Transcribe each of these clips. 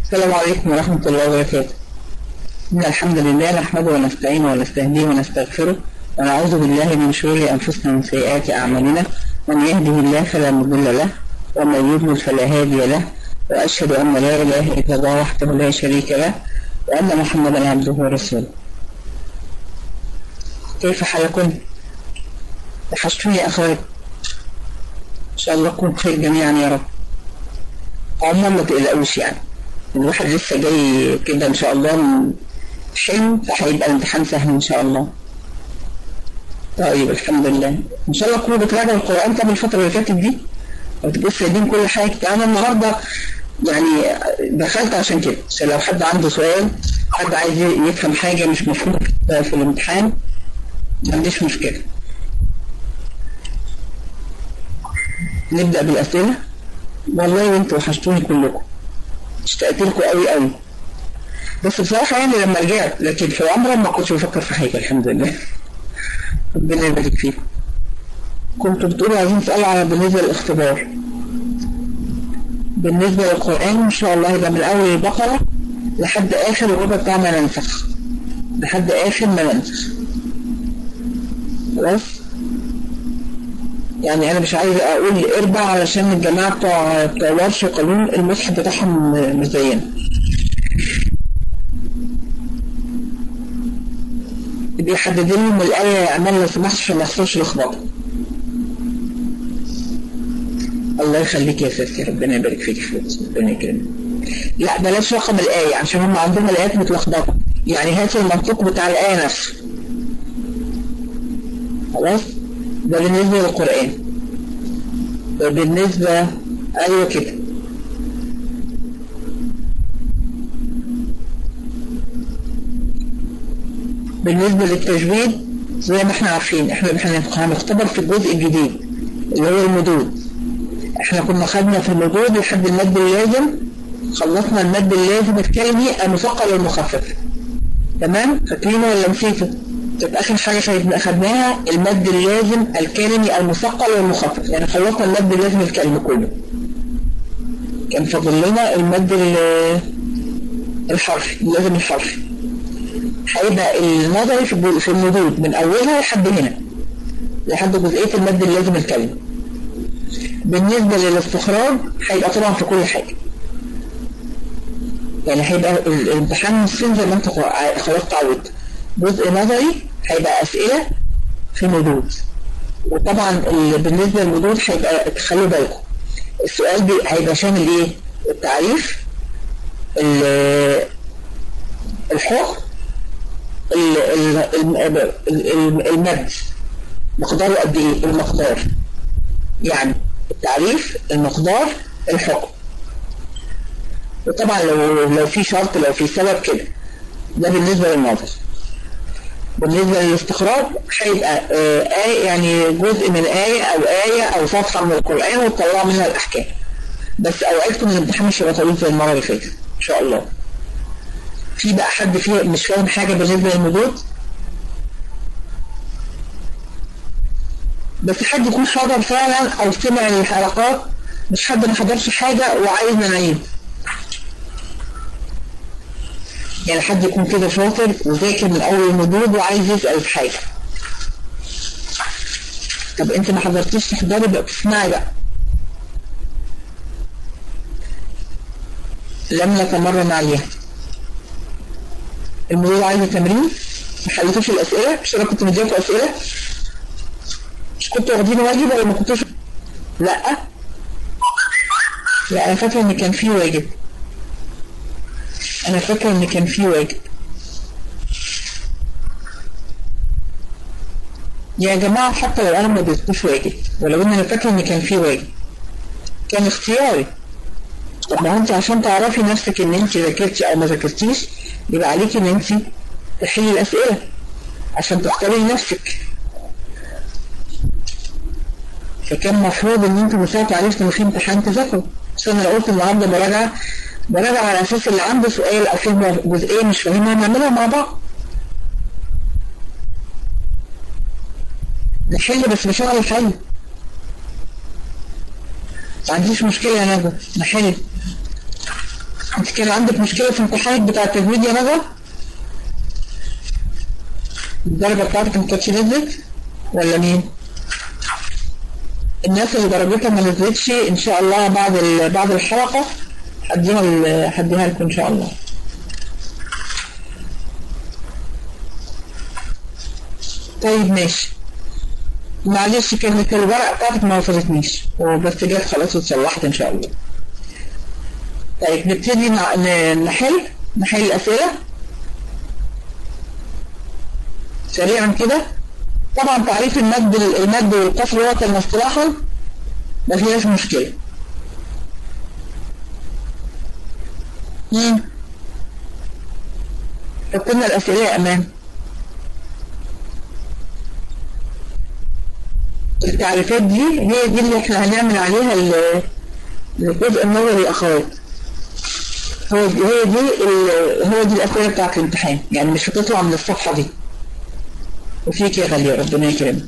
السلام عليكم ورحمة الله وبركاته إن الحمد لله نحمده ونستعينه ونستهديه ونستغفره ونعوذ بالله من شرور أنفسنا ومن سيئات أعمالنا من يهده الله فلا مضل له ومن يضلل فلا هادي له وأشهد أن لا إله إلا الله وحده لا شريك له وأن محمدا عبده ورسوله كيف حالكم؟ وحشتوني أخوات إن شاء الله تكون بخير جميعا يا رب عموما ما تقلقوش يعني الواحد لسه جاي كده ان شاء الله من حلم فهيبقى الامتحان سهل ان شاء الله طيب الحمد لله ان شاء الله تكونوا بتراجعوا القران طب الفتره اللي فاتت دي وتبقوا سايبين كل حاجه انا النهارده يعني دخلت عشان كده عشان لو حد عنده سؤال حد عايز يفهم حاجه مش مفهومه في الامتحان ما عنديش مشكله نبدا بالاسئله والله انتوا وحشتوني كلكم اشتقت لكم قوي قوي بس بصراحه يعني لما رجعت لكن في العمره ما كنتش بفكر في حاجه الحمد لله ربنا يبارك فيكم كنتوا بتقولوا عايزين تسالوا على بالنسبه للاختبار بالنسبه للقران ان شاء الله يبقى من اول البقره لحد اخر الربع بتاع ما ننسخ لحد اخر ما ننسخ خلاص يعني انا مش عايز اقول اربع علشان الجماعه بتوع بتوع ورش قانون المصحف بتاعهم مش زينا بيحدد لهم الايه يا امان لو سمحت عشان ما يحصلش لخبطه الله يخليك يا ستي ربنا يبارك فيك فلوس ربنا يكرمك لا بلاش رقم الايه عشان هم عندهم الايات متلخبطه يعني هات المنطق بتاع الايه نفسه خلاص ده بالنسبة للقرآن وبالنسبة أيوة كده بالنسبة للتجويد زي ما احنا عارفين احنا هنختبر في الجزء الجديد اللي هو المدود احنا كنا خدنا في المدود لحد المد اللازم خلصنا المد اللازم الكلمي المثقل والمخفف تمام فاكرينه ولا نسيته؟ كانت اخر حاجه خدناها المد اللازم الكلمي المثقل والمخفف يعني خلصنا المد اللازم الكلمي كله كان فاضل لنا المد الحرفي اللازم الحرفي هيبقى النظري في المدود من اولها لحد هنا لحد جزئيه المد اللازم الكلمي بالنسبه للاستخراج هيبقى طبعا في كل حاجه يعني هيبقى الامتحان نصين زي ما انت خلاص تعودت جزء نظري هيبقى أسئلة في مدود وطبعا بالنسبة للمدود هيبقى خلوا بالكم السؤال بي هيبقى شامل ايه؟ التعريف الحكم المد مقداره قد ايه؟ المقدار يعني التعريف المقدار الحكم وطبعا لو لو في شرط لو في سبب كده ده بالنسبة للنظر بالنسبة للاستخراج هيبقى آية يعني جزء من آية أو آية أو صفحة من القرآن وتطلع منها الأحكام بس أوعدكم إن الامتحان مش هيبقى طويل زي المرة اللي فاتت إن شاء الله في بقى حد فيه مش فاهم حاجة بالنسبة للمدود بس حد يكون حضر فعلا أو سمع الحلقات مش حد ما حضرش حاجة وعايزنا نعيد يعني حد يكون كده شاطر وذاكر من اول المدود وعايز يسال في حاجه طب انت ما حضرتيش تحضري بقى تسمعي بقى لم نتمرن عليها المدود عايزه تمرين ما حلتوش الاسئله مش انا كنت مديكم اسئله مش كنتوا واخدين واجب ولا ما كنتوش لا لا انا فاكره ان كان في واجب انا فاكره ان كان في واجب يا جماعة حتى لو انا ما اديتكوش واجب ولو ان انا فاكره ان كان في واجب كان اختياري طب ما هو انت عشان تعرفي نفسك ان انت ذاكرتي او ما ذاكرتيش يبقى عليكي ان انت تحلي الاسئلة عشان تختاري نفسك فكان مفروض ان انتوا مساعدة عرفتوا ان في امتحان تذاكروا بس انا لو قلت النهارده مراجعة براجع على اساس اللي عنده سؤال او فهم جزئيه مش فاهمها نعملها مع بعض نحل بس بشغل الحل ما عنديش مشكله يا نجوى نحل انت كان عندك مشكلة في امتحانك بتاع التجويد يا ندى؟ الدرجة بتاعتك ما كانتش نزلت ولا مين؟ الناس اللي درجتها ما نزلتش ان شاء الله بعد ال- بعد الحلقة هديها ال- هديها لكم ان شاء الله طيب ماشي معلش كانت الورقة بتاعتك ما وصلتنيش وبس جت خلاص واتصلحت ان شاء الله طيب نبتدي مع ن- نحل نحل الأسئلة سريعا كده طبعا تعريف المد المد والقصر وقتا واصطلاحا ما فيهاش مشكلة مين حط لنا الأسئلة يا أمان التعريفات دي هي دي اللي احنا هنعمل عليها ال- الجزء النظري يا أخوات هو دي هي دي ال- هو دي الأسئلة بتاعت الامتحان يعني مش هتطلع من الصفحة دي وفيك يا غالية ربنا يكرمك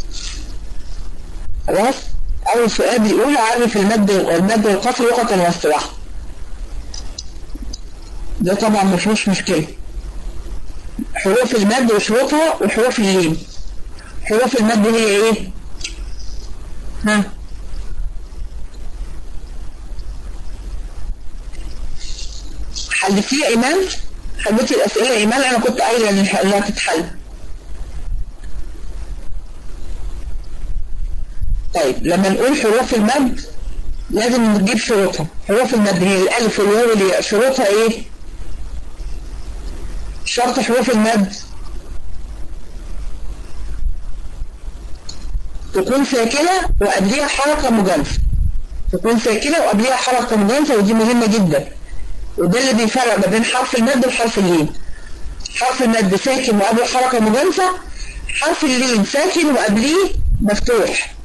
خلاص أول سؤال بيقول عرف المد المد والقصر لغة واصطلاحا ده طبعا ما فيهوش مشكلة حروف المد وشروطها وحروف اللين حروف المد هي ايه؟ ها حلتيه يا ايمان؟ حلتي الاسئله يا ايمان انا كنت قايله ان انها تتحل طيب لما نقول حروف المد لازم نجيب شروطها حروف المد هي الالف والواو والياء شروطها ايه؟ شرط حروف المد تكون ساكنة وقبليها حركة مجانسة تكون ساكنة وقبليها حركة مجانسة ودي مهمة جدا وده اللي بيفرق ما بين حرف المد وحرف اللين حرف المد ساكن وقبله حركة مجانسة حرف اللين ساكن وقبليه مفتوح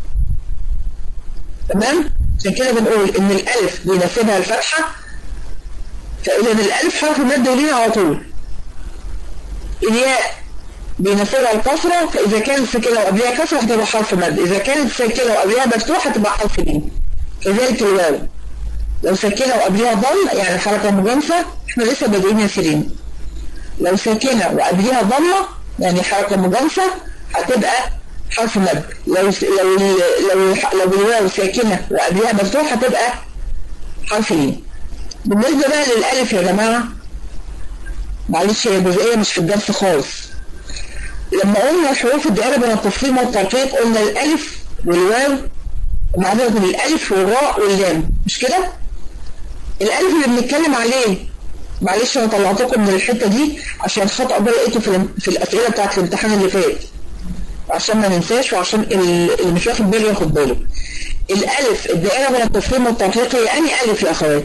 تمام عشان كده بنقول ان الالف بيناسبها الفتحة فاذا الالف حرف مد ولين على طول الياء بيناسبها الكسرة فإذا كانت ساكنة وقبلها كسرة هتبقى حرف مد إذا كانت ساكنة وقبلها مفتوح هتبقى حرف لين كذلك الواو لو ساكنة وقبلها ضم يعني حركة مجانسة احنا لسه بادئين يا سيرين لو ساكنة وقبلها ضمة يعني حركة مجانسة هتبقى حرف مد لو س... لو ال... لو لو الواو ساكنة وقبلها مفتوح هتبقى حرف لين بالنسبة بقى للألف يا جماعة معلش هي جزئية مش في الدرس خالص لما قلنا حروف الدائرة بين التفخيم والترقيق قلنا الألف والواو ومعذرة الألف والراء واللام مش كده؟ الألف اللي بنتكلم عليه معلش أنا طلعتكم من الحتة دي عشان خطأ ده لقيته في, الام- في الأسئلة بتاعت الامتحان اللي فات عشان ما ننساش وعشان ال- اللي مش واخد باله ياخد باله الألف الدائرة بين التفخيم والترقيق هي أنهي ألف يا أخوات؟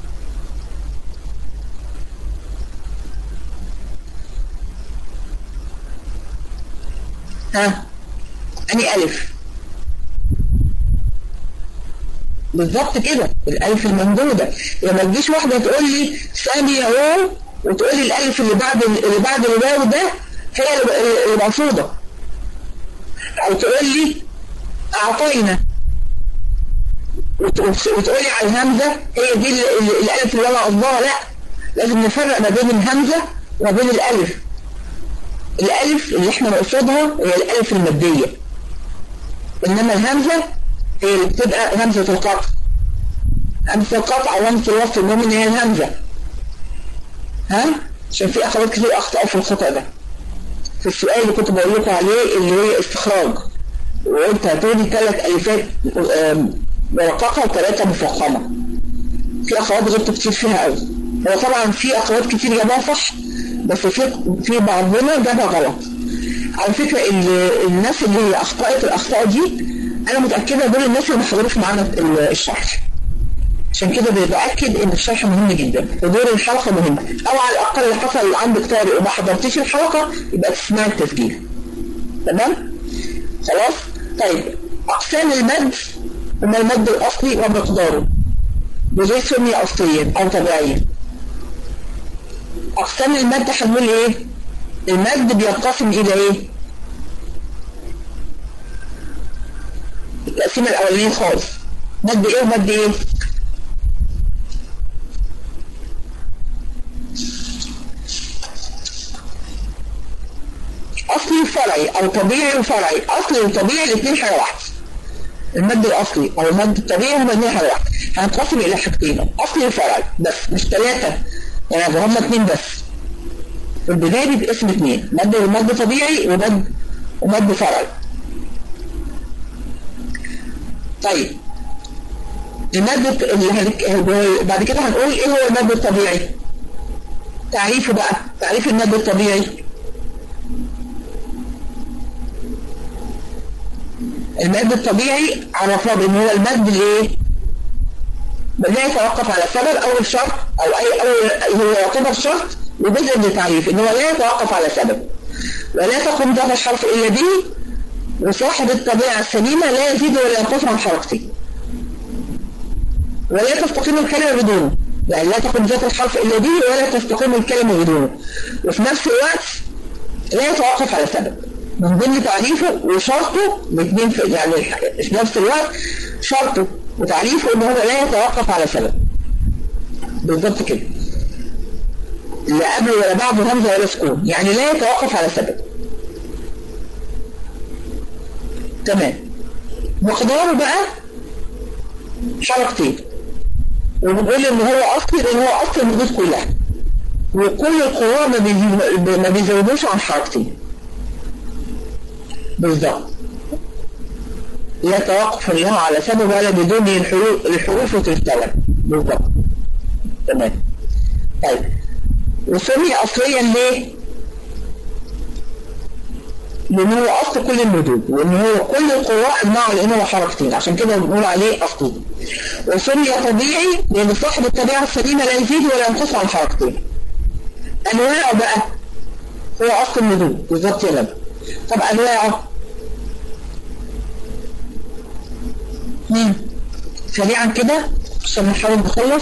ها أني ألف بالظبط كده الألف الممدودة لما تجيش واحدة تقول لي ثانية واو وتقول لي الألف اللي بعد اللي بعد الواو ده هي اللي- اللي مقصودة أو تقول لي أعطينا وت- وت- وتقول لي على الهمزة هي دي ال- ال- الألف اللي أنا قصدها لا لازم نفرق ما بين الهمزة وما بين الألف الألف اللي احنا نقصدها هي الألف المادية إنما الهمزة هي اللي بتبقى همزة القطع همزة القطع أو همزة الوصل المهم إن هي الهمزة ها عشان في أخوات كتير أخطأوا في الخطأ ده في السؤال اللي كنت بقول لكم عليه اللي هي استخراج وقلت هاتولي ثلاث ألفات آم، مرققة وثلاثة مفخمة في أخوات غلطوا كتير فيها قوي هو طبعا في أخوات كتير جابها صح بس في في بعضنا جابها غلط على فكرة ال- الناس اللي هي أخطأت الأخطاء دي أنا متأكدة دول الناس اللي ما حضروش معانا ال- الشرح عشان كده بتأكد إن الشرح مهم جدا ودور الحلقة مهم أو على الأقل لو حصل عندك طارئ وما حضرتيش الحلقة يبقى تسمعي التسجيل تمام؟ خلاص؟ طيب أقسام المد هما المد الأصلي ومقداره بغير سمي أصليا أو طبيعيا أقسام المد هنقول إيه؟ المد بينقسم إلى إيه؟ التقسيمة الأولانية خالص مد إيه ومد إيه؟ وفرعي او طبيعي وفرعي اصلي وطبيعي الاثنين حاجه واحده المد الاصلي او المد الطبيعي هما الاثنين حاجه واحده هنقسم الى حاجتين اصلي وفرعي بس مش ثلاثه يعني هما اثنين بس في البدايه بيبقى اسم اثنين مد ومد طبيعي ومد ومد فرعي طيب المد اللي هنك... بعد كده هنقول ايه هو المد الطبيعي تعريفه بقى تعريف المد الطبيعي المد الطبيعي عرفناه بان هو المد اللي ايه لا يتوقف على سبب اول شرط او اي اول هو يعتبر شرط وجزء من التعريف ان هو لا يتوقف على سبب ولا تقوم ذات الحرف الا به وصاحب الطبيعه السليمه لا يزيد ولا ينقص عن حركته ولا تستقيم الكلمه بدونه يعني لا تقوم ذات الحرف الا به ولا تستقيم الكلمه بدونه وفي نفس الوقت لا يتوقف على سبب من ضمن تعريفه وشرطه الاثنين في يعني في نفس الوقت شرطه وتعريفه ان هو لا يتوقف على سبب بالظبط كده لا قبل ولا بعد همزه ولا سكون يعني لا يتوقف على سبب تمام مقداره بقى حركتين وبنقول ان هو اصلي لان هو اصل الردود كلها وكل القراء ما بيزودوش عن حركتين بالظبط لا توقف لها على سبب ولا بدون الحروف الحروف تستوعب بالظبط تمام طيب وسمي اصليا ليه؟ لان هو اصل كل المدود وان هو كل القراء اجمعوا لان هو حركتين عشان كده بنقول عليه اصلي وسمي طبيعي لان صاحب الطبيعه السليمه لا يزيد ولا ينقص عن حركتين انواعه بقى هو اصل المدود بالظبط يا لبا طب انواعه مين سريعا كده عشان نحاول نخلص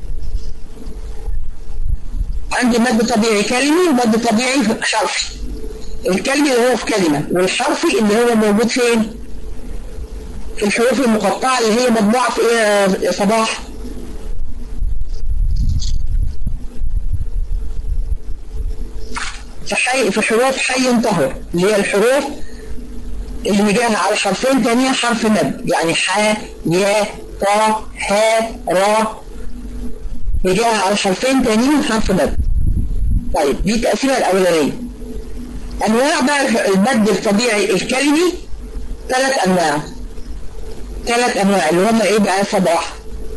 عندي مد طبيعي كلمي ومد طبيعي حرفي الكلمي اللي هو في كلمة والحرفي اللي هو موجود فين في الحروف المقطعة اللي هي مجموعة في ايه يا صباح في حي في حروف حي طهر اللي هي الحروف اللي بيجيها على حرفين تانية حرف مد يعني ح يا طا ح را بيجيها على حرفين تانيين حرف مد طيب دي التقسيمة الأولانية أنواع بقى المد الطبيعي الكلمي ثلاث أنواع ثلاث أنواع اللي هم إيه بقى صباح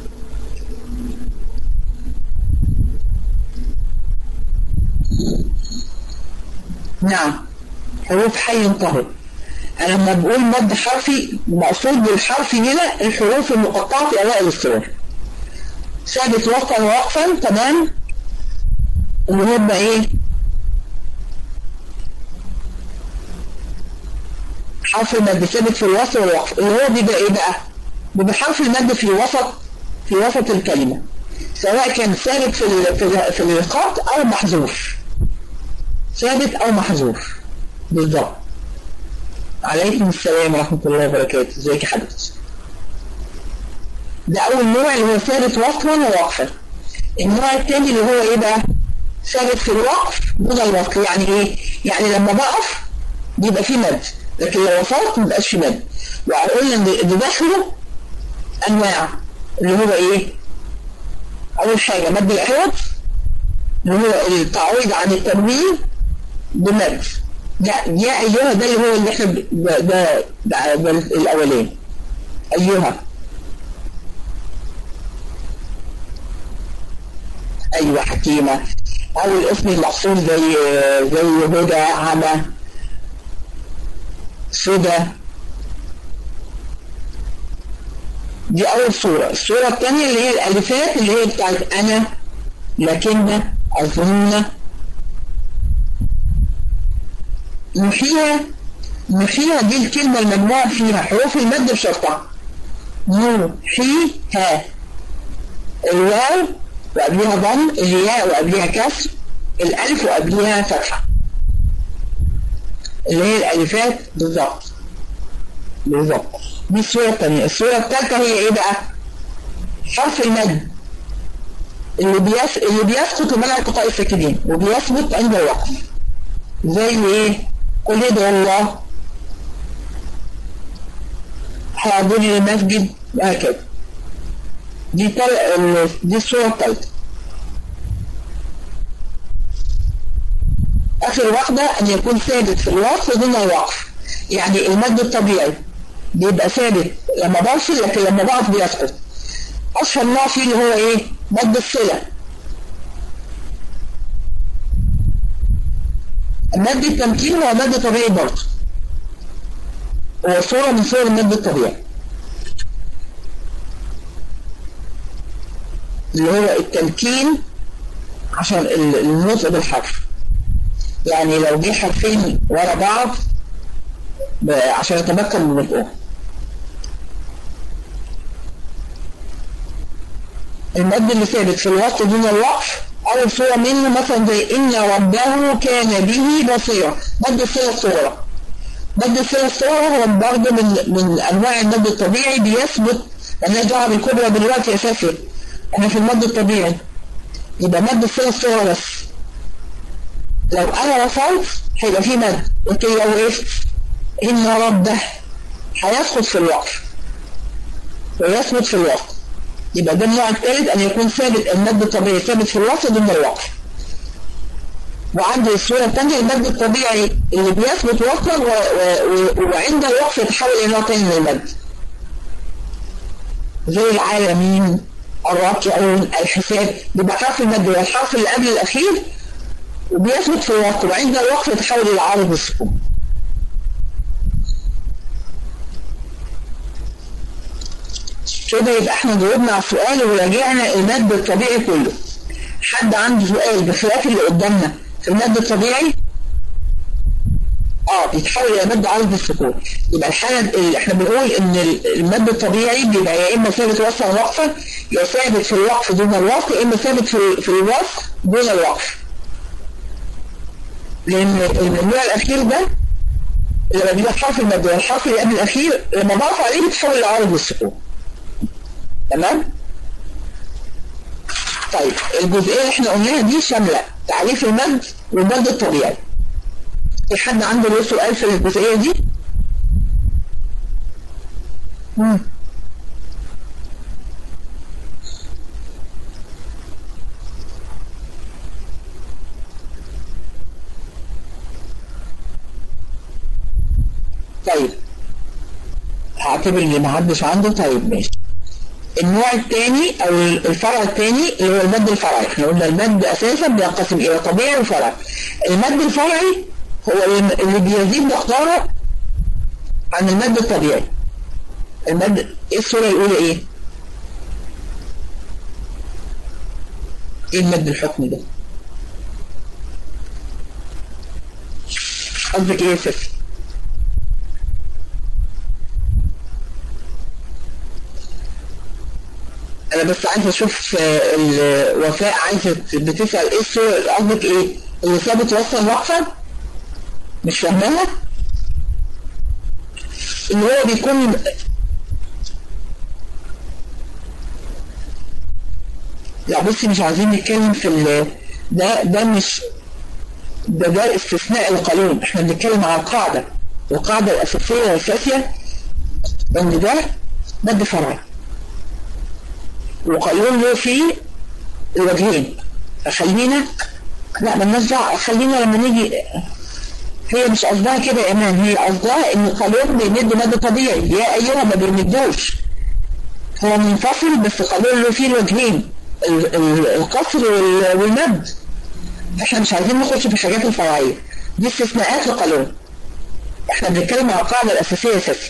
نعم حروف حي طهر أنا لما بقول مد حرفي مقصود بالحرف هنا الحروف المقطعة في أوائل السور ثابت وقفا ووقفا تمام اللي هم إيه حرف المد ثابت في الوسط والوقف اللي هو بيبقى إيه بقى بيبقى حرف المد في وسط في وسط الكلمة سواء كان ثابت في ال في, ال في الخط أو محذوف ثابت أو محذوف بالظبط عليكم السلام ورحمة الله وبركاته ازيك يا حبيبتي ده أول نوع اللي هو ثابت وقفا ووقفا النوع الثاني اللي هو إيه بقى ثابت في الوقف دون الوقف يعني إيه يعني لما بقف بيبقى فيه مد لكن لو وصلت ما بيبقاش فيه مد وقلنا إن داخله أنواع اللي هو إيه أول حاجة مد العوض اللي هو التعويض عن التنوين بمد لا يا أيها ده اللي هو اللي احنا ده, ده, ده, ده الأولين أيها أيوة حكيمة أو الاسم المقصود زي زي هدى عمى سدى دي أول صورة الصورة الثانية اللي هي الألفات اللي هي بتاعت أنا لكن أظن نحيها نحيها دي الكلمة المجموعة فيها حروف المد بشرطها نو حي ها الواو وقبلها ضم الياء وقبلها كسر الألف وقبلها فتحة اللي هي الألفات بالظبط بالظبط دي الصورة الثانية الصورة الثالثة هي إيه بقى؟ حرف المد اللي بيس... اللي بيسقط منع التقاء الساكنين وبيثبت عند الوقف زي إيه؟ قل ادعوا الله حاضري المسجد وهكذا دي تل... دي الصورة الثالثة آخر واحدة أن يكون ثابت في الوقف دون الوقف يعني المد الطبيعي بيبقى ثابت لما بوصل لكن لما بقف بيسقط أشهر نوع فيه اللي هو إيه؟ مد الصلة مد التمكين هو مد طبيعي برضه هو صورة من صور المد الطبيعي اللي هو التمكين عشان النطق بالحرف يعني لو جه حرفين ورا بعض عشان يتمكن من النطق المد اللي ثابت في الوقت دون الوقف أول صورة منه مثلا زي إن ربه كان به بصيرا مد الصورة الصورة مد الصورة الصورة هو برضه من من أنواع المد الطبيعي بيثبت مالناش دعوة بالكبرى دلوقتي أساسي احنا في المد الطبيعي يبقى مد الصورة الصورة بس لو أنا وصلت هيبقى في مد لكن لو وقفت إن ربه هيسقط في الوقف ويثبت في الوقت يبقى ده النوع الثالث أن يكون ثابت المد الطبيعي ثابت في الوقت ضمن الوقف وعند الصورة الثانية المد الطبيعي اللي بيثبت وقتا و... و... وعند الوقف يتحول إلى نوع ثاني من المد زي العالمين الراكعون الحساب بيبقى حرف المد هو الحرف اللي قبل الأخير وبيثبت في الوقت وعند الوقف يتحول إلى عارض السكون كده يبقى احنا جاوبنا على السؤال وراجعنا المد الطبيعي كله حد عنده سؤال بخلاف اللي قدامنا في المد الطبيعي اه بيتحول الى مد عرض السكون يبقى الحاله اللي احنا بنقول ان المد الطبيعي بيبقى يا اما ثابت وصلا وقفا يا ثابت في الوقف دون الوقف يا اما ثابت في في الوقف دون الوقف لان النوع الاخير ده لما بيبقى حرف المد والحرف اللي قبل الاخير لما بقف عليه بيتحول لعرض السكون تمام طيب الجزئيه اللي احنا قلناها دي شامله تعريف المد والمد الطبيعي في حد عنده له سؤال في الجزئيه دي مم. طيب هعتبر اللي ما حدش عنده طيب ماشي النوع الثاني او الفرع الثاني اللي هو المد الفرعي احنا قلنا المد اساسا بينقسم الى طبيعي وفرعي المد الفرعي هو اللي بيزيد مقداره عن المد الطبيعي المد ايه الصوره الاولى ايه ايه المد الحكمي ده قصدك ايه يا ستي انا بس عايز اشوف الوفاء عايزه بتسال ايه الصوره قصدك ايه اللي ثابت وصل وقفا مش فاهماها اللي هو بيكون لا بصي مش عايزين نتكلم في ال ده ده مش ده ده استثناء القانون احنا بنتكلم على القاعده القاعده الاساسيه والاساسيه ان ده مد فرعي وقانون له فيه الوجهين فخلينا لا مالناش دعوه خلينا لما نيجي هي مش قصدها كده يا ايمان هي قصدها ان القانون بيمد مد طبيعي يا ايها ما بيمدوش هو منفصل بس قانون له فيه الوجهين القصر والمد احنا مش عايزين نخش في الحاجات الفرعيه دي استثناءات القانون احنا بنتكلم على القاعده الاساسيه اساسا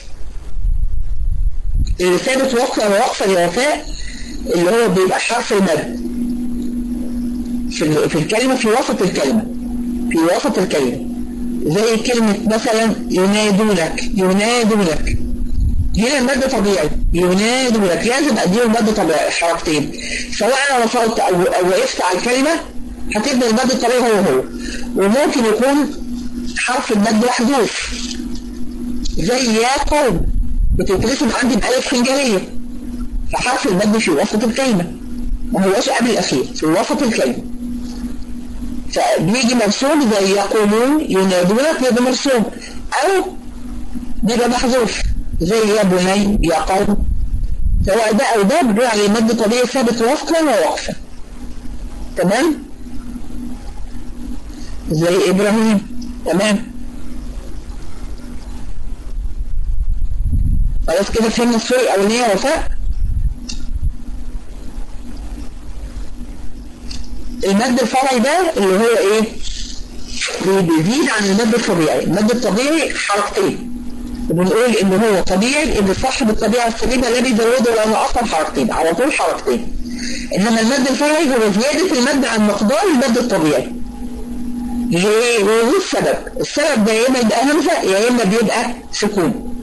اللي ثابت وقفا ووقفا لوفاء اللي هو بيبقى حرف المد في في الكلمة في وسط الكلمة في وسط الكلمة زي كلمة مثلا ينادونك ينادونك هنا المد طبيعي ينادونك لازم اديله المد طبيعي حركتين سواء انا وصلت او, أو وقفت على الكلمة هتبدا المد الطبيعي هو هو وممكن يكون حرف المد محذوف زي يا قوم بتترسم عندي بألف خنجرية فحرف المد في وسط الكلمة ما هوش قبل الأخير في وسط الكلمة فبيجي مرسوم زي يقولون ينادونك بيبقى مرسوم أو بيبقى محذوف زي يا بني يا قوم سواء ده أو ده بيقول عليه مد طبيعي ثابت وصلا ووقفا تمام زي إبراهيم تمام خلاص كده فهمنا الصورة الأولانية وفاء المد الفرعي ده اللي هو ايه بيزيد عن المد الطبيعي المد الطبيعي حركتين وبنقول ان هو طبيعي ان صاحب الطبيعة السليمة لا بيزوده ولا نقصر حركتين على طول حركتين انما المد الفرعي هو زيادة المد عن مقدار المد الطبيعي ليه؟ وهو السبب السبب ده يا اما يبقى همزة يا اما بيبقى سكون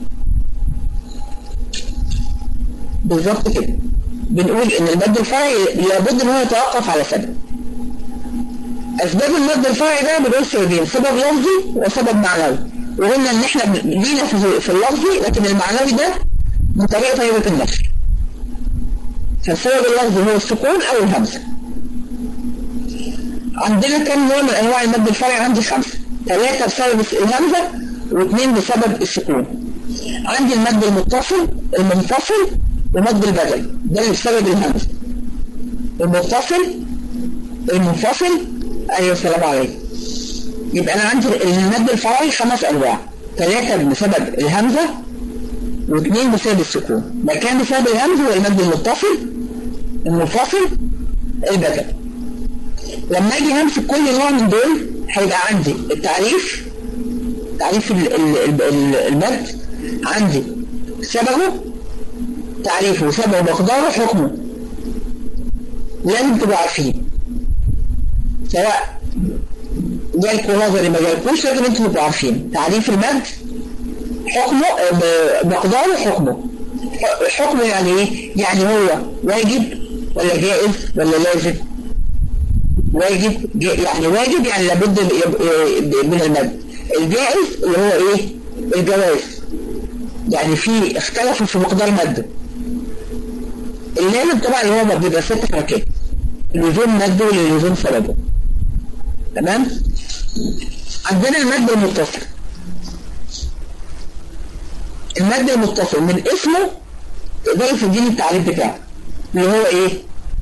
بالظبط كده بنقول ان المد الفرعي لابد ان هو يتوقف على سبب اسباب المد الفرعي ده بنقول سببين سبب لفظي وسبب معنوي وقلنا ان احنا لينا في اللفظي لكن المعنوي ده من طريقه طيبه النشر فالسبب اللفظي هو السكون او الهمزه عندنا كم نوع من انواع المد الفرعي عندي خمسه ثلاثه بسبب الهمزه واثنين بسبب السكون عندي المد المتصل المنفصل ومد البدل ده اللي بسبب الهمزه المتصل المنفصل ايوه السلام عليكم يبقى انا عندي المد الفرعي خمس انواع ثلاثه بسبب الهمزه واثنين بسبب السكون ما كان بسبب الهمزه هو المد المتصل المنفصل البدل لما اجي همسك كل نوع من دول هيبقى عندي التعريف تعريف المد عندي سببه تعريفه سببه مقداره حكمه لازم تبقوا عارفين سواء جالكوا نظري ما جالكوش لازم انتوا تبقوا عارفين تعريف المد حكمه مقداره حكمه حكمه يعني ايه؟ يعني هو واجب ولا جائز ولا لازم؟ واجب يعني واجب يعني لابد من المد الجائز اللي هو ايه؟ الجواز يعني في اختلفوا في مقدار مده اللازم طبعا اللي هو بيبقى ست حركات لزوم مده ولزوم سببه تمام عندنا المد المتصل المد المتصل من اسمه تقدري تديني التعريف بتاعه اللي هو ايه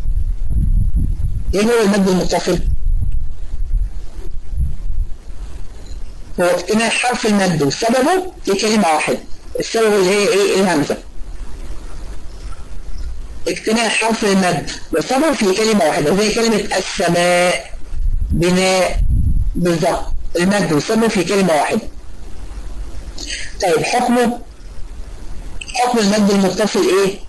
ايه هو المد المتصل هو اجتماع حرف المد وسببه في كلمة واحدة السبب اللي هي ايه الهمزة اجتماع حرف المد وسببه في كلمة واحدة زي كلمة السماء بناء بالظبط المد وسببه في كلمة واحدة طيب حكمه حكم المد المتصل ايه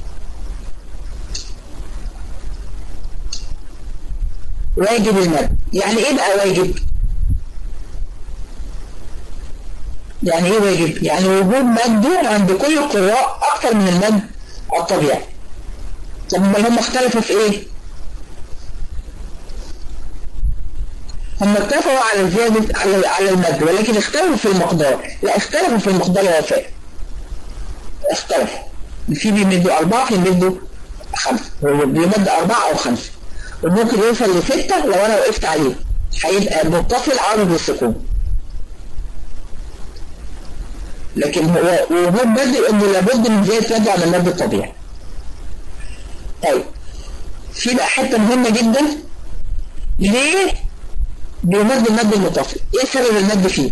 واجب المد يعني ايه بقى واجب يعني ايه واجب يعني وجود مد عند كل القراء اكتر من المد الطبيعي طب هم اختلفوا في ايه هم اتفقوا على زيادة على على المد ولكن اختلفوا في المقدار لا اختلفوا في المقدار الوفاء اختلفوا في بيمدوا أربعة في بيمدوا خمسة هو بيمد أربعة أو خمسة وممكن يوصل لستة لو أنا وقفت عليه هيبقى متصل عارض للسكون لكن هو وجود مد انه لابد من زيادة مد على المد الطبيعي طيب في بقى حتة مهمة جدا ليه بيمد المد المتصل ايه سبب المد فيه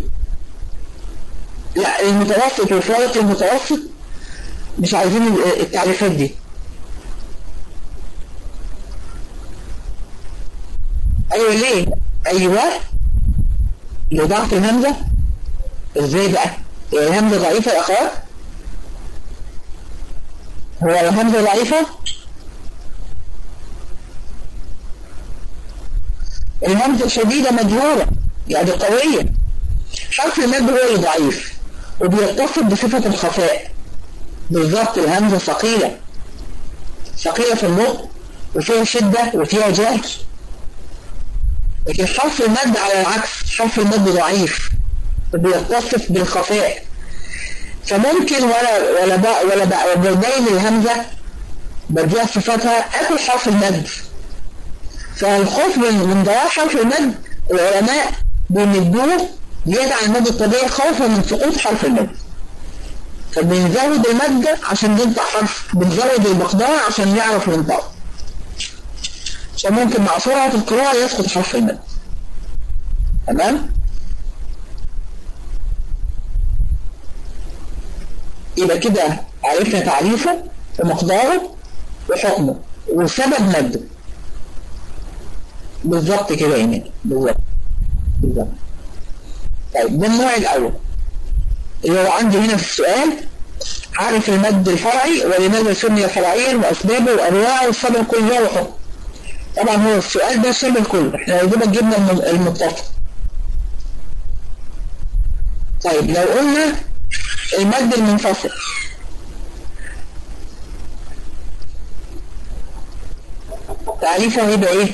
لا المتوسط والفارق المتوسط مش عايزين التعريفات دي ايوه ليه ايوه لضغط الهمزة ازاي بقى الهمزة ضعيفة يا اخوات هو الهمزة ضعيفة الهمزة شديدة مجهورة يعني قوية حرف المد هو اللي ضعيف وبيتصف بصفة الخفاء بالظبط الهمزة ثقيلة ثقيلة في النطق وفيها شدة وفيها جهل لكن حرف المد على العكس حرف المد ضعيف وبيتصف بالخفاء فممكن ولا ولا بقى ولا بقى وبين الهمزة بديها صفاتها اكل حرف المد فالخوف من من ضياع حرف المد العلماء بيمدوه زيادة عن المد الطبيعي خوفا من سقوط حرف المد فبنزود المد عشان ننطق حرف بنزود المقدار عشان نعرف ننطق عشان ممكن مع سرعة القراءة يسقط حرف المد تمام يبقى كده عرفنا تعريفه ومقداره وحكمه وسبب مده بالظبط كده يعني بالظبط بالظبط طيب ده النوع الأول اللي هو عندي هنا في السؤال عارف المد الفرعي ولماذا سمي فرعيا وأسبابه وأنواعه والسبب كله وحكمه طبعا هو السؤال ده شبه كله احنا يا دوبك جبنا المتصل طيب لو قلنا المد المنفصل تعريفه هيبقى ايه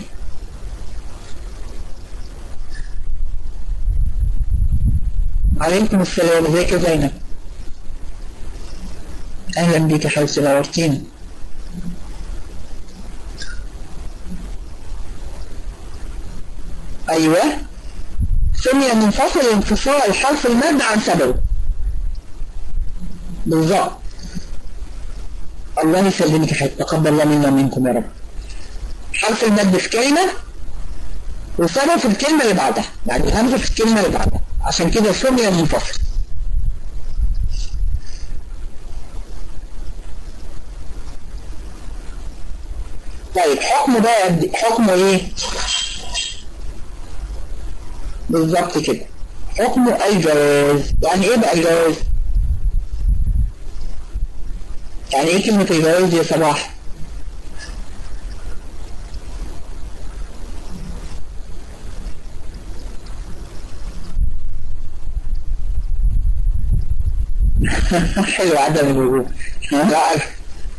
عليكم السلام ازيك يا زينب اهلا بيك يا حبيبتي نورتينا ايوه سمي منفصل انفصال حرف المد عن سببه بالظبط الله يسلمك يا حبيبتي تقبل الله منا ومنكم يا رب حرف المد في كلمة وسبب في الكلمة اللي بعدها يعني الهمزة في الكلمة اللي بعدها عشان كده سمي منفصل طيب حكمه بقى حكمه ايه بالظبط كده حكمه الجواز يعني ايه بقى الجواز يعني ايه كلمة الجواز يا صباح حلو عدم الوجود لا عارف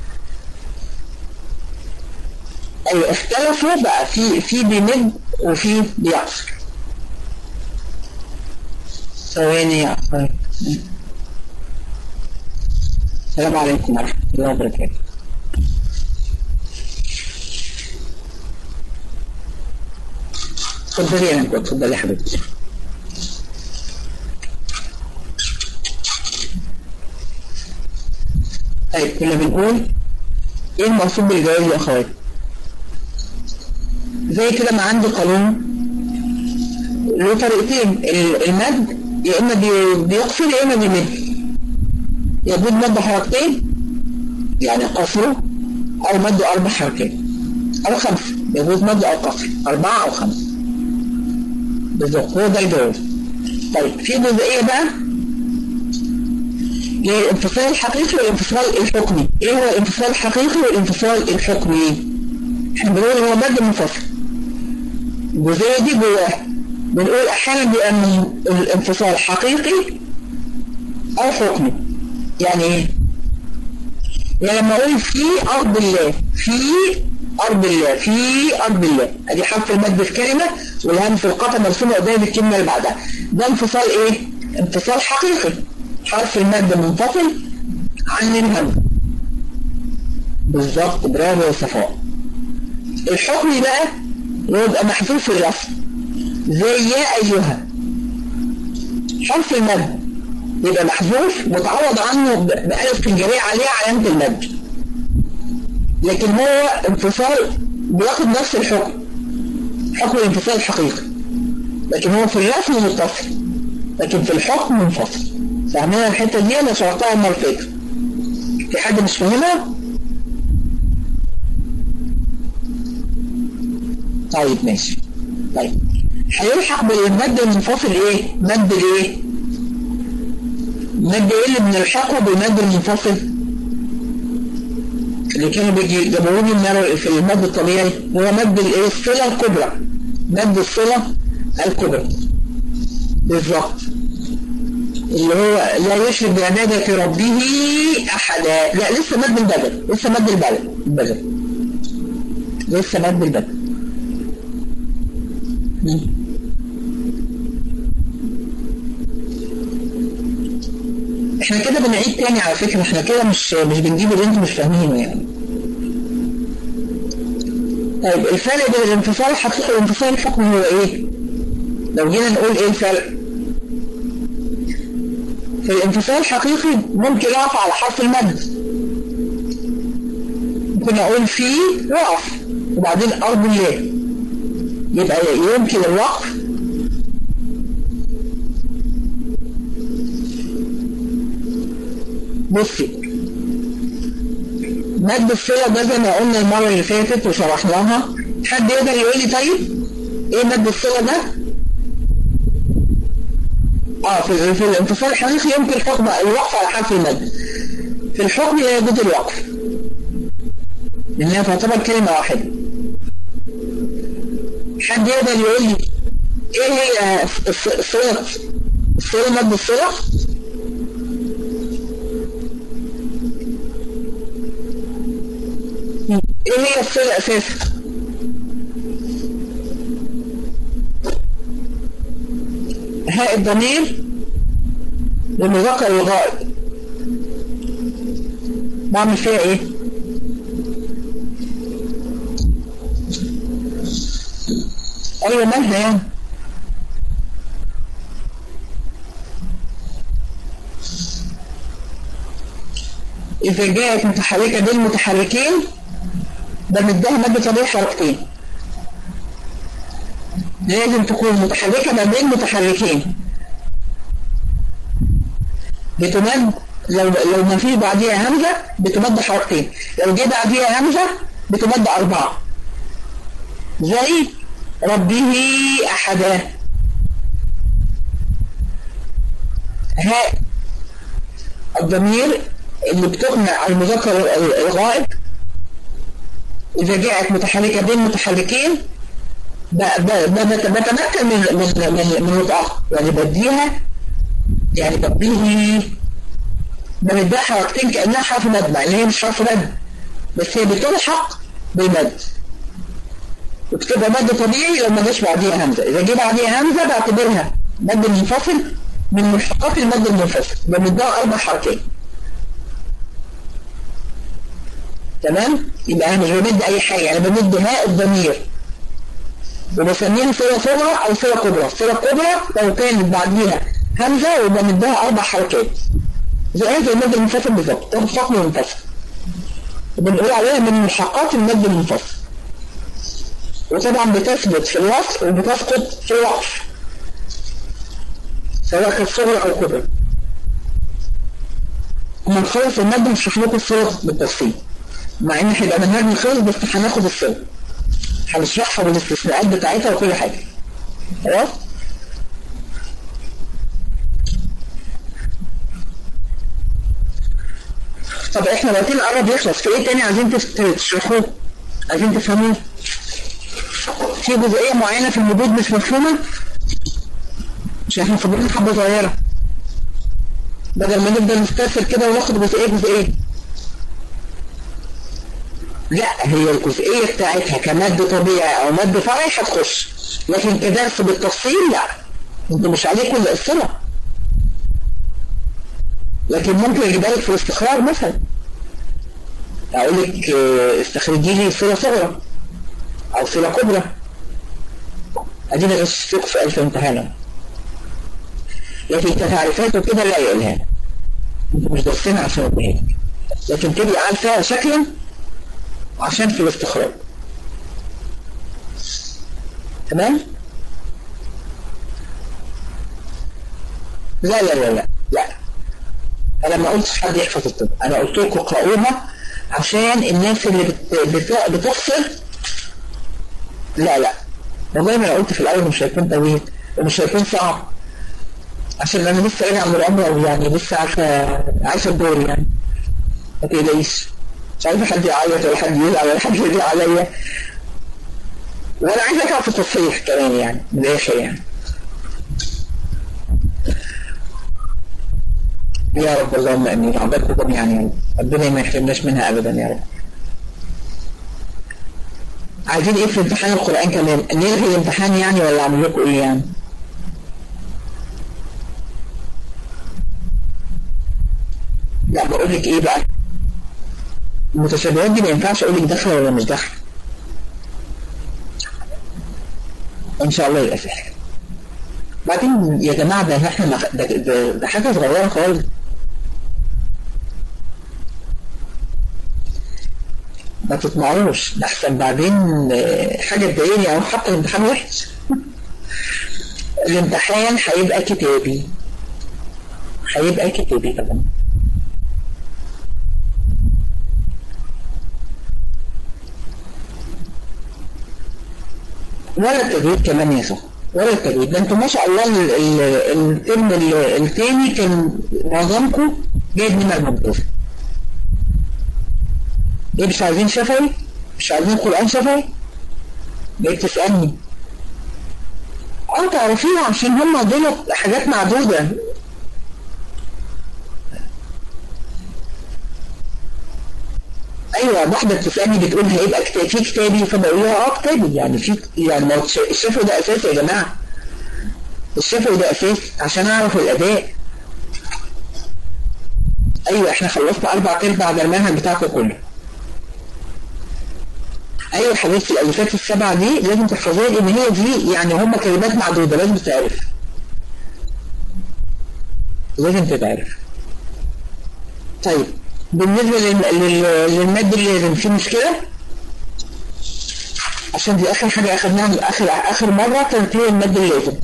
ايوه اختلفوا بقى في في بيمد وفي بيعصر ثواني يا أخوي السلام عليكم ورحمة الله وبركاته اتفضلي يا نجوى اتفضلي يا حبيبتي طيب كنا بنقول ايه المقصود بالجواز يا اخوات زي كده ما عندي قانون له طريقتين المد يا اما بيقصر يا اما بيمد يجوز مد حركتين يعني قصره او مد اربع حركات او خمسه يجوز مد او قصر اربعه او خمسه بالظبط هو ده الجواز طيب في جزئيه بقى للانفصال الحقيقي والانفصال الحكمي ايه هو الانفصال الحقيقي والانفصال الحكمي احنا بنقول هو مد منفصل الجزئيه دي جواها بنقول احيانا بيبقى الانفصال حقيقي او حكمي يعني ايه يعني لما اقول في ارض الله في ارض الله في ارض الله ادي حرف المد في كلمه والهمز في القطع مرسومه قدام الكلمه اللي بعدها ده انفصال ايه انفصال حقيقي حرف المد منفصل عن الهمز بالظبط برافو يا صفاء الحكمي بقى يبقى محذوف في الرسم زي يا أيها حرف المد يبقى محذوف متعوض عنه بألف تنجريه عليه علامة المد لكن هو انفصال بياخد نفس الحكم حكم الانفصال الحقيقي لكن هو في الرسم متصل لكن في الحكم منفصل فاهمين الحتة دي أنا شرحتها المرة اللي فاتت في حد مش فاهمها؟ طيب ماشي طيب هيلحق بالمد المنفصل ايه مد الايه مد ايه اللي بنلحقه بالمد المنفصل اللي كانوا بيجي جابوني في المد الطبيعي هو مد الايه الصلة الكبرى مد الصلة الكبرى بالظبط اللي هو لا يشرك بعبادة ربه أحدا لا لسه مد البدل لسه مد البدل البدل لسه مد البدل احنا كده بنعيد تاني على فكرة احنا كده مش مش بنجيب اللي انتم مش فاهمينه يعني طيب الفرق بين الانفصال الحقيقي والانفصال الحكمي هو ايه لو جينا نقول ايه الفرق في الانفصال الحقيقي ممكن اقف على حرف المد ممكن اقول في وقف وبعدين ارض الله يبقى يمكن الوقف بصي مد الصلة ده زي ما قلنا المرة اللي فاتت وشرحناها حد يقدر يقول لي طيب ايه مد الصلة ده؟ اه في, في الانفصال الحقيقي يمكن حكم الوقف على حرف المد في الحكم لا يجوز الوقف لانها تعتبر كلمة واحدة حد يقدر يقول لي ايه هي الصلة الصلة مد الصلة؟ ايه هي الصلة اساسا هاء الضمير للمذكر الغائب بعمل فيها ايه ايوه مالها يعني إذا جاءت متحركة بين متحركين بمدها مادة طبيعي حركتين لازم تكون متحركة ما بين متحركين بتمد لو لو ما في بعديها همزة بتمد حركتين لو جه بعديها همزة بتمد أربعة زي ربه أحدا هاء الضمير اللي بتقنع المذكر الغائب إذا جاءت متحركة بين متحركين بتمكن من من من من وضعها يعني بديها يعني بديه بمدها حركتين كأنها حرف مد مع إن هي مش حرف مد بس هي بتلحق بالمد وبتبقى مد طبيعي لو ما جاش بعديها همزة إذا جه بعديها همزة بعتبرها مد منفصل من ملحقات المد المنفصل بمدها أربع حركات تمام يبقى انا مش بمد اي حاجه انا بمد هاء الضمير وبسميها صله صغرى او صله كبرى صله كبرى لو كانت بعديها همزه وبمدها اربع حركات زي زي المد المنفصل بالظبط تاخد حكم منفصل وبنقول عليها من ملحقات المد المنفصل وطبعا بتثبت في الوصف وبتسقط في الوقف سواء كانت صغرى او كبرى ومن نخلص المد مش لكم الصورة بالتفصيل مع ان هيبقى منهج خلص بس هناخد الصورة هنشرحها بالاستثناءات بتاعتها وكل حاجة خلاص طب احنا وقتنا قرب يخلص في ايه تاني عايزين تشرحوه عايزين تفهموه في جزئية معينة في المدود مش مفهومة مش احنا فاضلين حبة صغيرة بدل ما نفضل نسترسل كده وناخد جزئية جزئية لا هي الجزئية بتاعتها كمادة طبيعي او مادة فرعي هتخش لكن كدرس بالتفصيل لا انت مش عليك كل الصلة لكن ممكن اجيبها لك في الاستخراج مثلا اقول لك استخرجي لي صلة صغرى او صلة كبرى ادينا غشتك في الف امتحانا لكن كتعريفات وكده لا يقولها انت مش درسينها عشان اديها لكن تبقي عارفاها شكلا عشان في الاستخراج تمام لا لا لا لا لا انا ما قلتش حد يحفظ الطب انا قلت لكم اقرأوها عشان الناس اللي بت... بت... بتفصل لا لا والله ما انا قلت في الاول مش هيكون طويل ومش هيكون صعب عشان انا لسه راجع من العمره يعني لسه عارفه عارفه الدور يعني ما تقلقيش مش عايزه حد يعيط ولا حد يزعل ولا حد يزعل عليا وانا عايز اقرا في التصحيح كمان يعني من الاخر يعني يا رب اللهم امين عبادكم جميعا يعني ربنا ما يحرمناش منها ابدا يا رب عايزين ايه في امتحان القران كمان نلغي الامتحان يعني ولا اعمل لكم ايه يعني لا بقول لك ايه بقى المتشابهات دي ما ينفعش اقول لك داخله ولا مش داخله ان شاء الله يبقى سهل بعدين يا جماعة ده احنا ما- ده, ده, ده حاجة صغيرة خالص ما تطمعوش ده احسن بعدين آه، حاجة تضايقني او حتى الامتحان وحش الامتحان هيبقى كتابي هيبقى كتابي طبعا ولا التجريد كمان يا صاحبي ولا التجريد ده انتوا ما شاء الله ال- ال- الترم ال- التاني كان معظمكم جايب نمر ممتازة ايه مش عايزين شفوي؟ مش عايزين قرآن شفوي؟ ليه تسألني؟ اه تعرفيها عشان هم دول حاجات معدودة ايوه واحده بتسالني بتقول هيبقى كتاب في كتابي فبقول لها اه كتابي يعني في يعني ما هو الش- الشفوي ده اساسي يا جماعه الشفوي ده اساسي عشان اعرف الاداء ايوه احنا خلصنا اربع ارباع ده المنهج بتاعكم كله ايوه حبيبتي الالفات السبعه دي لازم تحفظيها لان هي دي يعني هم كلمات معدوده لازم تتعرف لازم تتعرف طيب بالنسبة لل- لل- للمادة اللي لازم في مشكلة عشان دي آخر حاجة أخدناها آخر آخر مرة كانت هي المادة اللي لازم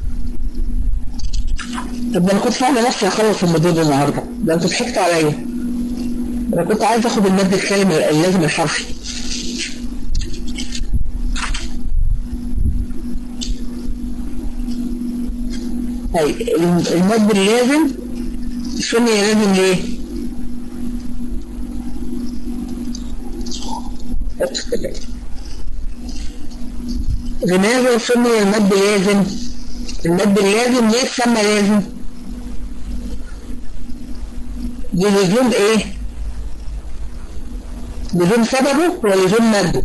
طب ده أنا كنت فاهمة نفسي هخلص المدود النهاردة ده أنتوا ضحكتوا عليا أنا كنت عايز آخد المادة الكلمة اللازم الحرفي طيب الم- المادة اللازم شو هي لازم ليه؟ لماذا سمي المد لازم المد اللازم ليه تسمى لازم للزوم ايه لزوم سببه ولزوم مده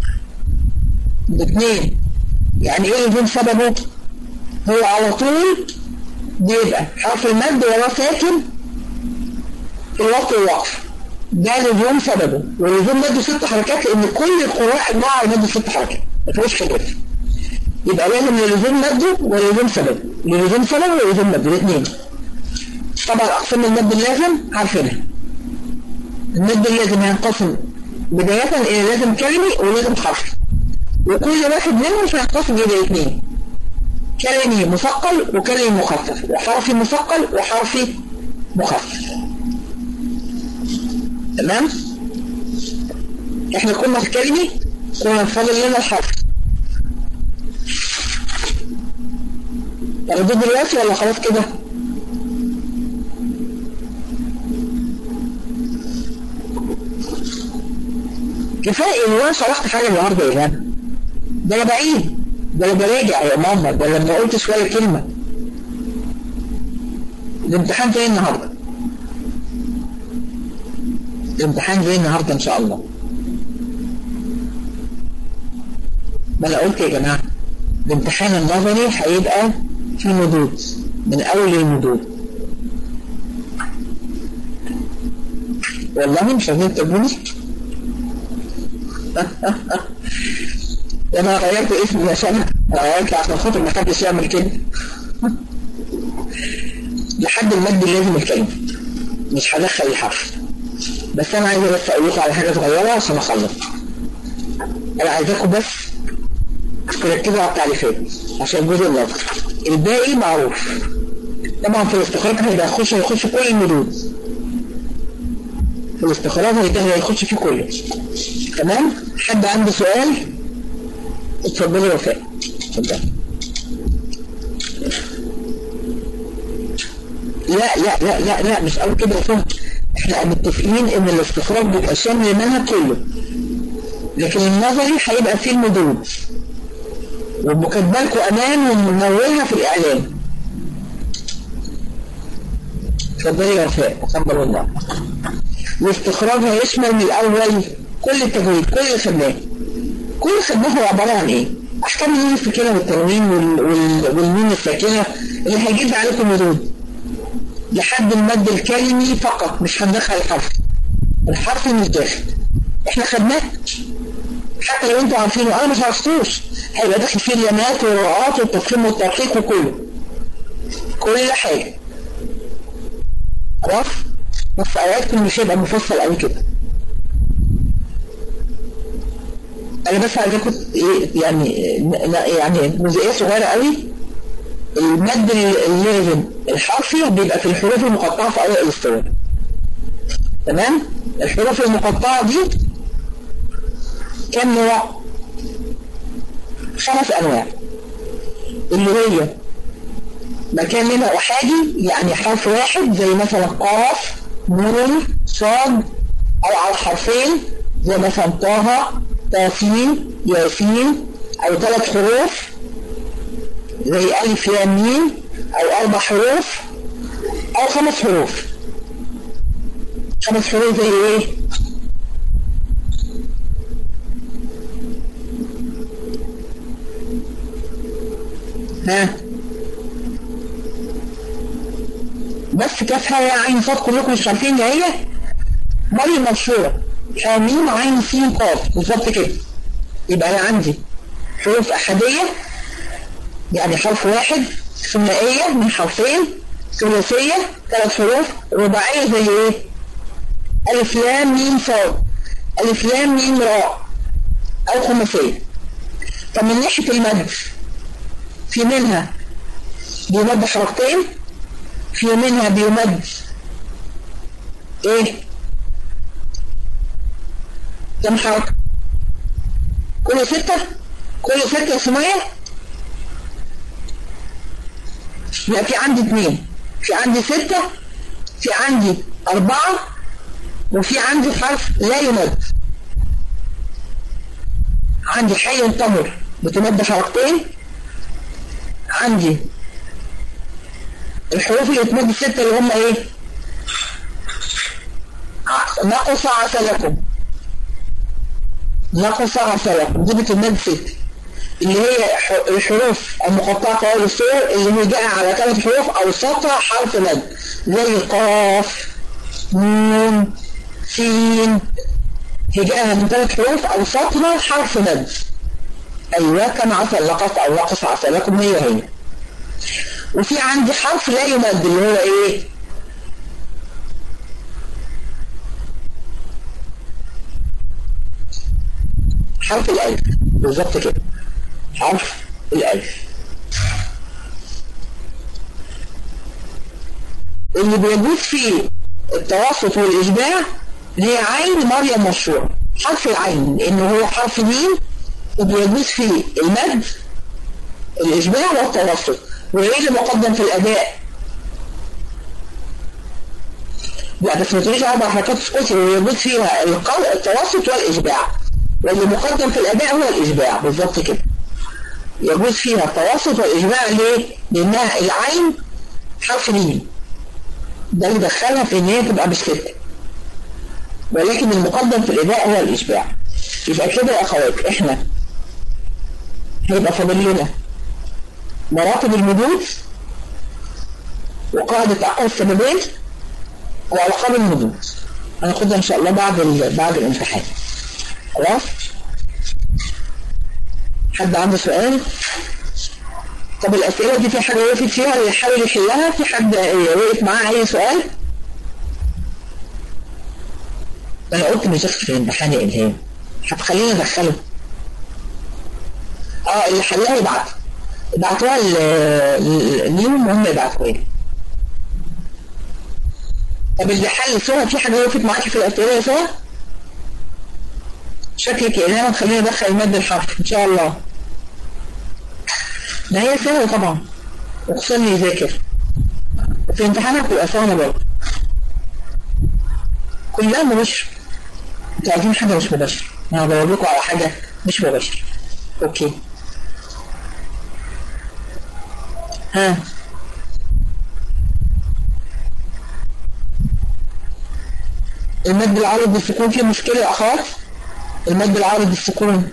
الاثنين يعني ايه لزوم سببه هو على طول بيبقى حرف المد وراه ساكن في الوقت الوقف ده لزوم سببه ولزوم مده ست حركات لان كل القراء اجمعوا على مده ست حركات ما فيهوش خلاف يبقى لازم للزوم مده ولزوم سببه للزوم سببه ولزوم مده الاثنين طبعا اقسام المد اللازم عارفينها المد اللازم هينقسم بداية الى لازم كلمي ولازم حرفي وكل واحد منهم هينقسم الى اثنين كلمي مثقل وكلمي مخفف وحرفي مثقل وحرفي مخفف تمام احنا كنا في كلمي كنا فاضل لنا الحرف يعني ده دلوقتي ولا خلاص كده كفاية ان انا شرحت حاجة النهارده يا جماعة ده انا بعيد ده انا براجع يا ماما ده لما قلت شوية كلمة الامتحان جاي النهارده الامتحان جاي النهارده ان شاء الله ما انا قلت يا جماعه الامتحان النظري هيبقى في مدود من اول المدود والله مش عايزين تقولي انا غيرت اسمي عشان غيرت عشان خاطر ما حدش يعمل كده لحد المد لازم الكلمه مش هدخل الحرف بس انا عايز بس اقول لكم على حاجه صغيره عشان اخلص انا عايزاكم بس تركزوا على التعريفات عشان الجزء النظري الباقي معروف طبعا في الاستخراج هيبقى يخش هيخش كل المدود في الاستخراج هيبقى هيخش فيه كله تمام حد عنده سؤال اتفضلي يا وفاء اتفضلي لا لا لا لا لا مش قوي كده فهم احنا متفقين ان الاستخراج بيبقى شامل المنهج كله لكن النظري هيبقى فيه المدود ومكاتبه لكم امان ومنوهها في الاعلان اتفضلي يا وفاء تقبل الله الاستخراج هيشمل من الاول كل التجويد كل اللي خدناه كل اللي خدناه هو عباره عن ايه؟ احكام النون الساكنه والتنوين وال... وال... والنون الساكنه اللي هيجيب عليكم مدود لحد المد الكلمي فقط مش هندخل الحرف الحرف مش داخل احنا خدناه حتى لو انتوا عارفينه انا مش عرفتوش هيبقى داخل فيه اليمات والرعات والتفخيم والترقيق وكله كل حاجة خلاص بس اوقاتكم مش هيبقى مفصل قوي كده انا بس عايزاكم يعني يعني جزئيه صغيره قوي المد اللازم الحرفي بيبقى في الحروف المقطعه في اوائل الصور تمام الحروف المقطعه دي كم نوع خمس انواع اللي هي مكان منها احادي يعني حرف واحد زي مثلا قاف نون صاد او على حرفين زي مثلا طه تاسين ياسين او ثلاث حروف زي الف لام ميم او اربع حروف او خمس حروف خمس حروف زي ايه ها بس كافها يا عين صاد كلكم مش عارفين ايه هي مريم مشهورة حاميم عين سين قاف بالظبط كده يبقى انا عندي حروف احادية يعني حرف واحد ثنائية من حرفين ثلاثية ثلاث حروف رباعية زي ايه ألف لام ميم صاد ألف لام ميم راء أو خماسية طب من ناحية المد في منها بيمد حركتين في منها بيمد ايه كم حركة كل ستة كل ستة يا سمية لا في عندي اثنين في عندي ستة في عندي أربعة وفي عندي حرف لا يمد عندي حي تمر بتمد حركتين عندي الحروف اللي بتمد الستة اللي هم ايه نقص عسلكم نقص عسلكم دي بتمد ستة اللي هي الحروف المقطعة في أول الصور اللي هي جاء على ثلاث حروف أو سطر حرف مد زي قاف نون سين هي جاءها من ثلاث حروف أو سطر حرف مد أيوة كما عسل لقط أو نقص عسلكم هي هي وفي عندي حرف لا يمد اللي هو ايه حرف الالف بالظبط كده حرف الالف اللي بيجوز فيه التوسط والاشباع هي عين مريم مشروع حرف العين لانه هو حرف ميم وبيجوز فيه المد الاشباع والتوسط وايه اللي مقدم في الاداء لا بس ما تقوليش اربع حركات سكوتي ويجوز فيها التوسط والاشباع واللي مقدم في الاداء هو الاشباع بالظبط كده يجوز فيها التوسط والاشباع ليه؟ لانها العين حرف ميم ده اللي دخلها في ان هي تبقى مش كده ولكن المقدم في الاداء هو الاشباع يبقى كده يا اخوات احنا هيبقى فاضل لنا مراتب المدود وقاعدة أقوى السببين وألقاب المدود هناخدها إن شاء الله بعد بعد الامتحان خلاص حد عنده سؤال طب الأسئلة دي في حد وقفت فيها يحاول يحلها في حد وقف معاه أي سؤال أنا قلت مش في الامتحان يا إلهام هتخليني أدخله اه اللي حلها يبعت ابعتوها ليهم وهم يبعتوها لي طب اللي حل سوا في حاجة وقفت معاكي في الأسئلة يا سوا؟ شكلك يا إلهام تخليني أدخل المد الحرف إن شاء الله ما هي سهلة طبعا وخصوصا اللي يذاكر في امتحانك بتبقى سهلة برضه كلها مباشرة انتوا عايزين حاجة مش مباشرة أنا بدور لكم على حاجة مش مباشرة أوكي ها المد العارض بالسكون فيه مشكلة يا أخوات المد العارض بالسكون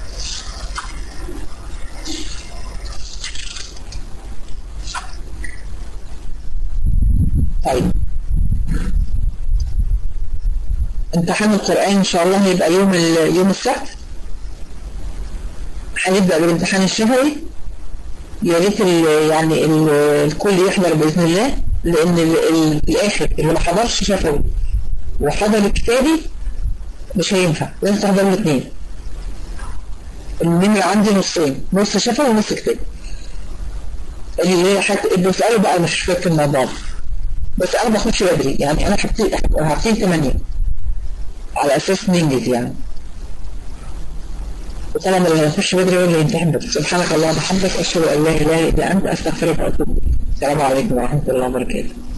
طيب امتحان القرآن إن شاء الله هيبقى يوم يوم السبت هنبدأ بالامتحان الشفوي يا ريت ال- يعني ال- الكل يحضر باذن الله لان ال- ال- في الاخر اللي ما حضرش شفوي وحضر كتابي مش هينفع لازم تحضر الاثنين النمرة عندي نصين نص شفوي ونص كتابي اللي هي حتى بيسألوا بقى مش فاكر الموضوع ده. بس انا بخش بدري يعني انا حطيت حاطين 8 على اساس ننجز يعني وطبعا اللي هيخش بدري هو اللي يمتحن بدري سبحانك اللهم وبحمدك اشهد ان لا اله الا انت استغفرك واتوب اليك السلام عليكم ورحمه الله وبركاته